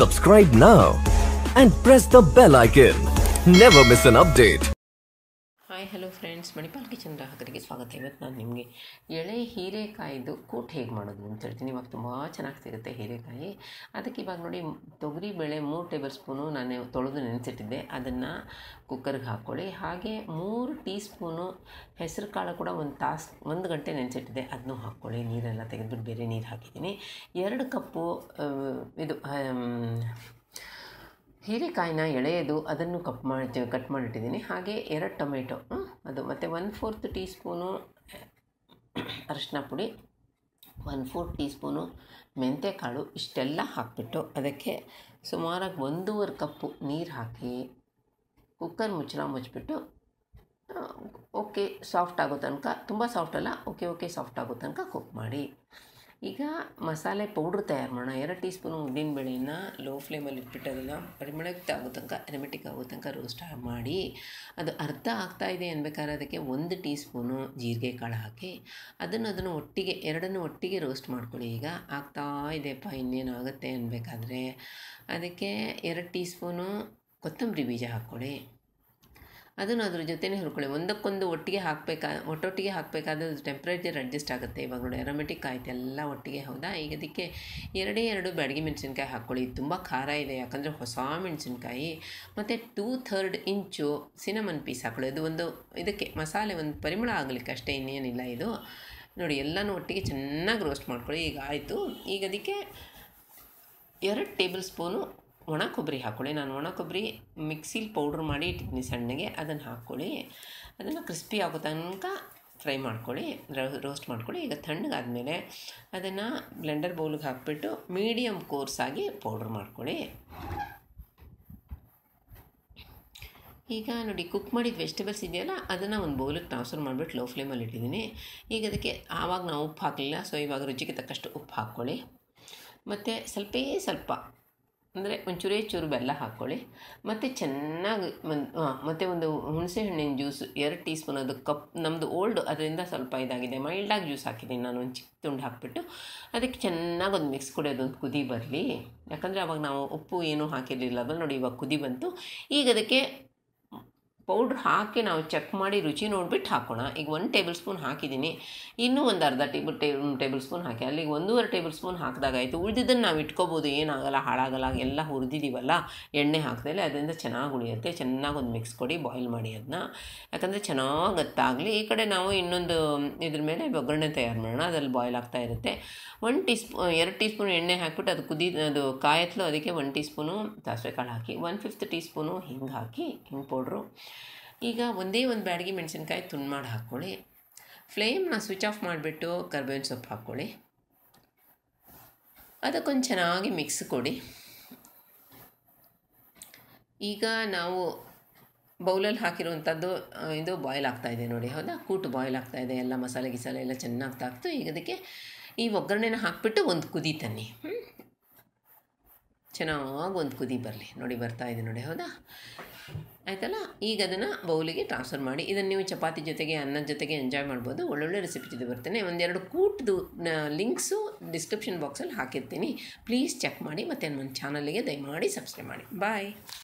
Subscribe now and press the bell icon. Never miss an update. Hi hello friends Manipal kitchen ಗ್ರಾಹಕರಿಗೆ ಸ್ವಾಗತ ಇವತ್ತು ನಾನು ನಿಮಗೆ ಎಳೆ ಹೀರೆಕಾಯಿದು ಕೂಟ್ ಹೇಗೆ ಮಾಡೋದು ಅಂತ ಹೇಳ್ತೀನಿ ಇವಾಗ ತುಂಬ ಚೆನ್ನಾಗಿ ಸಿಗುತ್ತೆ ಹೀರೆಕಾಯಿ ಅದಕ್ಕೆ ಇವಾಗ ನೋಡಿ ತೊಗರಿ ಬೇಳೆ ಮೂರು ಟೇಬಲ್ ಸ್ಪೂನು ನಾನು ತೊಳೆದು ನೆನೆಸಿಟ್ಟಿದ್ದೆ ಅದನ್ನು ಕುಕ್ಕರ್ಗೆ ಹಾಕ್ಕೊಳ್ಳಿ ಹಾಗೆ ಮೂರು ಟೀ ಸ್ಪೂನು ಹೆಸರು ಕಾಳು ಕೂಡ ಒಂದು ತಾಸು ಒಂದು ಗಂಟೆ ನೆನೆಸಿಟ್ಟಿದ್ದೆ ಅದನ್ನೂ ಹಾಕ್ಕೊಳ್ಳಿ ನೀರೆಲ್ಲ ತೆಗೆದುಬಿಟ್ಟು ಬೇರೆ ನೀರು ಹಾಕಿದ್ದೀನಿ ಎರಡು ಕಪ್ಪು ಆ, ಇದು ಆಮ್, ಹೀರೆಕಾಯಿನ ಎಳೆಯದು ಅದನ್ನು ಕಪ್ ಮಾಡಿ ಕಟ್ ಮಾಡಿಟ್ಟಿದ್ದೀನಿ ಹಾಗೆ ಎರಡು ಟೊಮೆಟೊ ಹ್ಮ್, ಅದು ಮತ್ತು ಒನ್ ಫೋರ್ತ್ ಟೀ ಸ್ಪೂನು ಅರಿಶಿನ ಪುಡಿ ಒನ್ ಫೋರ್ತ್ ಟೀ ಸ್ಪೂನು ಮೆಂತ್ಯಕಾಳು ಇಷ್ಟೆಲ್ಲ ಹಾಕಿಬಿಟ್ಟು ಅದಕ್ಕೆ ಸುಮಾರಾಗಿ ಒಂದೂವರೆ ಕಪ್ಪು ನೀರು ಹಾಕಿ ಕುಕ್ಕರ್ ಮುಚ್ಚಳ ಮುಚ್ಚಿಬಿಟ್ಟು ಓಕೆ ಸಾಫ್ಟ್ ಆಗೋ ತನಕ ತುಂಬ ಸಾಫ್ಟ್ ಅಲ್ಲ ಓಕೆ ಓಕೆ ಸಾಫ್ಟ್ ಆಗೋ ತನಕ ಕುಕ್ ಮಾಡಿ ಈಗ ಮಸಾಲೆ ಪೌಡ್ರ್ ತಯಾರು ಮಾಡೋಣ ಎರಡು ಟೀ ಸ್ಪೂನು ಉದ್ದಿನಬೇಳೆನ ಲೋ ಫ್ಲೇಮಲ್ಲಿ ಇಟ್ಬಿಟ್ಟು ಅದನ್ನು ಪರಿಮಳಕ್ಕೆ ಆಗೋ ತನಕ ಅರಮೆಟಿಕ್ ಆಗೋ ತನಕ ರೋಸ್ಟ್ ಮಾಡಿ ಅದು ಅರ್ಧ ಆಗ್ತಾ ಇದೆ ಅನ್ಬೇಕಾದ್ರೆ ಅದಕ್ಕೆ ಒಂದು ಟೀ ಸ್ಪೂನು ಜೀರಿಗೆ ಕಾಳು ಹಾಕಿ ಅದನ್ನು ಅದನ್ನು ಒಟ್ಟಿಗೆ ಎರಡನ್ನು ಒಟ್ಟಿಗೆ ರೋಸ್ಟ್ ಮಾಡ್ಕೊಳ್ಳಿ ಈಗ ಆಗ್ತಾ ಇದೆಯಪ್ಪ ಇನ್ನೇನು ಆಗುತ್ತೆ ಅನ್ಬೇಕಾದ್ರೆ ಅದಕ್ಕೆ ಎರಡು ಟೀ ಸ್ಪೂನು ಕೊತ್ತಂಬರಿ ಬೀಜ ಹಾಕ್ಕೊಳ್ಳಿ ಅದನ್ನು ಅದ್ರ ಜೊತೆನೇ ಹುರ್ಕೊಳ್ಳಿ ಒಂದಕ್ಕೊಂದು ಒಟ್ಟಿಗೆ ಹಾಕಬೇಕಾ ಒಟ್ಟೊಟ್ಟಿಗೆ ಹಾಕಬೇಕಾದ್ರೆ ಟೆಂಪ್ರೇಚರ್ ಅಡ್ಜಸ್ಟ್ ಆಗುತ್ತೆ ಇವಾಗ ನೋಡಿ ಅರೋಮೆಟಿಕ್ ಆಯ್ತು ಎಲ್ಲ ಒಟ್ಟಿಗೆ ಹೌದಾ ಈಗ ಅದಕ್ಕೆ ಎರಡೇ ಎರಡು ಬ್ಯಾಡಗಿ ಮೆಣಸಿನ್ಕಾಯಿ ಹಾಕ್ಕೊಳ್ಳಿ ತುಂಬ ಖಾರ ಇದೆ ಯಾಕಂದರೆ ಹೊಸ ಮೆಣಸಿನ್ಕಾಯಿ ಮತ್ತು two third inch cinnamon piece ಹಾಕ್ಕೊಳ್ಳಿ ಅದು ಒಂದು ಇದಕ್ಕೆ ಮಸಾಲೆ ಒಂದು ಪರಿಮಳ ಆಗಲಿಕ್ಕೆ ಅಷ್ಟೇ ಇನ್ನೇನಿಲ್ಲ ಇದು ನೋಡಿ ಎಲ್ಲನೂ ಒಟ್ಟಿಗೆ ಚೆನ್ನಾಗಿ ರೋಸ್ಟ್ ಮಾಡ್ಕೊಳ್ಳಿ ಈಗ ಆಯಿತು ಈಗ ಅದಕ್ಕೆ ಎರಡು ಟೇಬಲ್ ಸ್ಪೂನು ಒಣ ಕೊಬ್ಬರಿ ಹಾಕ್ಕೊಳ್ಳಿ ನಾನು ಒಣ ಕೊಬ್ಬರಿ ಮಿಕ್ಸಿಲಿ ಪೌಡ್ರ್ ಮಾಡಿ ಇಟ್ಟಿದ್ದೀನಿ ಸಣ್ಣಗೆ ಅದನ್ನು ಹಾಕ್ಕೊಳ್ಳಿ ಅದನ್ನು ಕ್ರಿಸ್ಪಿ ಆಗೋ ತನಕ ಫ್ರೈ ಮಾಡ್ಕೊಳ್ಳಿ ರೋಸ್ಟ್ ಮಾಡ್ಕೊಳ್ಳಿ ಈಗ ತಣ್ಣಗಾದಮೇಲೆ ಅದನ್ನು ಬ್ಲೆಂಡರ್ ಬೌಲಿಗೆ ಹಾಕ್ಬಿಟ್ಟು ಮೀಡಿಯಮ್ ಕೋರ್ಸಾಗಿ ಪೌಡ್ರ್ ಮಾಡ್ಕೊಳ್ಳಿ ಈಗ ನೋಡಿ ಕುಕ್ ಮಾಡಿದ ವೆಜಿಟೇಬಲ್ಸ್ ಇದೆಯಲ್ಲ ಅದನ್ನು ಒಂದು ಬೌಲಿಗೆ ಟ್ರಾನ್ಸ್ಫರ್ ಮಾಡಿಬಿಟ್ಟು ಲೋ ಫ್ಲೇಮಲ್ಲಿ ಇಟ್ಟಿದ್ದೀನಿ ಈಗ ಅದಕ್ಕೆ ಆವಾಗ ನಾವು ಉಪ್ಪು ಹಾಕಲಿಲ್ಲ ಸೊ ಇವಾಗ ರುಚಿಗೆ ತಕ್ಕಷ್ಟು ಉಪ್ಪು ಹಾಕ್ಕೊಳ್ಳಿ ಮತ್ತು ಸ್ವಲ್ಪೇ ಸ್ವಲ್ಪ ಅಂದರೆ ಒಂಚೂರೇ ಚೂರು ಬೆಲ್ಲ ಹಾಕ್ಕೊಳ್ಳಿ ಮತ್ತು ಚೆನ್ನಾಗಿ ಒಂದು ಮತ್ತು ಒಂದು ಹುಣಸೆ ಹಣ್ಣಿನ ಜ್ಯೂಸ್ ಎರಡು ಟೀ ಸ್ಪೂನ್ ಅದು ಕಪ್ ನಮ್ಮದು ಓಲ್ಡ್ ಅದರಿಂದ ಸ್ವಲ್ಪ ಇದಾಗಿದೆ ಮೈಲ್ಡಾಗಿ ಜ್ಯೂಸ್ ಹಾಕಿದ್ದೀನಿ ನಾನು ಒಂದು ಚಿಕ್ಕ ತುಂಡು ಹಾಕಿಬಿಟ್ಟು ಅದಕ್ಕೆ ಚೆನ್ನಾಗಿ ಒಂದು ಮಿಕ್ಸ್ ಕೊಡಿ ಅದೊಂದು ಕುದಿ ಬರಲಿ ಯಾಕಂದರೆ ಅವಾಗ ನಾವು ಉಪ್ಪು ಏನೂ ಹಾಕಿರಲಿಲ್ಲ ಅದು ನೋಡಿ ಇವಾಗ ಕುದಿ ಬಂತು ಈಗ ಅದಕ್ಕೆ ಪೌಡ್ರ್ ಹಾಕಿ ನಾವು ಚೆಕ್ ಮಾಡಿ ರುಚಿ ನೋಡಿಬಿಟ್ಟು ಹಾಕೋಣ ಈಗ ಒಂದು ಟೇಬಲ್ ಸ್ಪೂನ್ ಹಾಕಿದ್ದೀನಿ ಇನ್ನೂ ಒಂದು ಅರ್ಧ ಟೇಬಲ್ ಟೇ ಟೇಬಲ್ ಸ್ಪೂನ್ ಹಾಕಿ ಅಲ್ಲಿಗೆ ಒಂದೂವರೆ ಟೇಬಲ್ ಸ್ಪೂನ್ ಹಾಕಿದಾಗಾಯಿತು ಉಳಿದಿದ್ದನ್ನು ನಾವು ಇಟ್ಕೋಬೋದು ಏನಾಗಲ್ಲ ಹಾಳಾಗಲ್ಲ ಎಲ್ಲ ಹುರಿದಿದ್ದೀವಲ್ಲ ಎಣ್ಣೆ ಹಾಕಿದಲ್ಲಿ ಅದರಿಂದ ಚೆನ್ನಾಗಿ ಉಳಿಯುತ್ತೆ ಚೆನ್ನಾಗಿ ಒಂದು ಮಿಕ್ಸ್ ಕೊಡಿ ಬಾಯ್ಲ್ ಮಾಡಿ ಅದನ್ನ ಯಾಕಂದರೆ ಚೆನ್ನಾಗಿ ಗೊತ್ತಾಗಲಿ ಈ ಕಡೆ ನಾವು ಇನ್ನೊಂದು ಇದ್ರ ಮೇಲೆ ಒಗ್ಗರಣೆ ತಯಾರು ಮಾಡೋಣ ಅದ್ರಲ್ಲಿ ಬಾಯ್ಲ್ ಆಗ್ತಾ ಇರುತ್ತೆ ಒನ್ ಟೀ ಸ್ಪೂ ಎರಡು ಟೀ ಸ್ಪೂನ್ ಎಣ್ಣೆ ಹಾಕಿಬಿಟ್ಟು ಅದು ಕುದಿ ಅದು ಕಾಯತ್ಲು ಅದಕ್ಕೆ ಒನ್ ಟೀ ಸ್ಪೂನು ಸಾಸಿವೆ ಕಾಳು ಹಾಕಿ ಒನ್ ಫಿಫ್ತ್ ಟೀ ಸ್ಪೂನು ಹಿಂಗೆ ಹಾಕಿ ಹಿಂಗೆ ಪೌಡ್ರು ಈಗ ಒಂದೇ ಒಂದು ಬ್ಯಾಡಗಿ ಮೆಣಸಿನ್ಕಾಯಿ ತುಂಡು ಮಾಡಿ ಹಾಕ್ಕೊಳ್ಳಿ ಫ್ಲೇಮ್ನ ಸ್ವಿಚ್ ಆಫ್ ಮಾಡಿಬಿಟ್ಟು ಕರ್ಬೇವಿನ ಸೊಪ್ಪು ಹಾಕ್ಕೊಳ್ಳಿ ಅದಕ್ಕೊಂದು ಚೆನ್ನಾಗಿ ಮಿಕ್ಸ್ ಕೊಡಿ ಈಗ ನಾವು ಬೌಲಲ್ಲಿ ಹಾಕಿರುವಂಥದ್ದು ಆ, ಇದು ಬಾಯ್ಲ್ ಆಗ್ತಾಯಿದೆ ನೋಡಿ ಹೌದಾ ಕೂಟು ಬಾಯ್ಲ್ ಆಗ್ತಾಯಿದೆ ಎಲ್ಲ ಮಸಾಲೆ ಗಿಸಾಲೆ ಎಲ್ಲ ಚೆನ್ನಾಗಿ ತಾಕ್ತು ಈಗ ಅದಕ್ಕೆ ಈ ಒಗ್ಗರಣೆನ ಹಾಕಿಬಿಟ್ಟು ಒಂದು ಕುದಿ ತನ್ನಿ ಹ್ಮ್? ಚೆನ್ನಾಗಿ ಒಂದು ಕುದಿ ಬರಲಿ ನೋಡಿ ಬರ್ತಾ ಇದೆ ನೋಡಿ ಹೌದಾ ಆಯ್ತಲ್ಲ ಈಗ ಅದನ್ನು ಬೌಲಿಗೆ ಟ್ರಾನ್ಸ್ಫರ್ ಮಾಡಿ ಇದನ್ನು ನೀವು ಚಪಾತಿ ಜೊತೆಗೆ ಅನ್ನದ ಜೊತೆಗೆ ಎಂಜಾಯ್ ಮಾಡ್ಬೋದು ಒಳ್ಳೊಳ್ಳೆ ರೆಸಿಪಿ ಜೊತೆ ಬರ್ತೇನೆ ಒಂದೆರಡು ಕೂಟ್ದು ಲಿಂಕ್ಸು ಡಿಸ್ಕ್ರಿಪ್ಷನ್ ಬಾಕ್ಸಲ್ಲಿ ಹಾಕಿರ್ತೀನಿ ಪ್ಲೀಸ್ ಚೆಕ್ ಮಾಡಿ ಮತ್ತು ನನ್ನ ಚಾನಲ್ಗೆ ದಯಮಾಡಿ ಸಬ್ಸ್ಕ್ರೈಬ್ ಮಾಡಿ ಬಾಯ್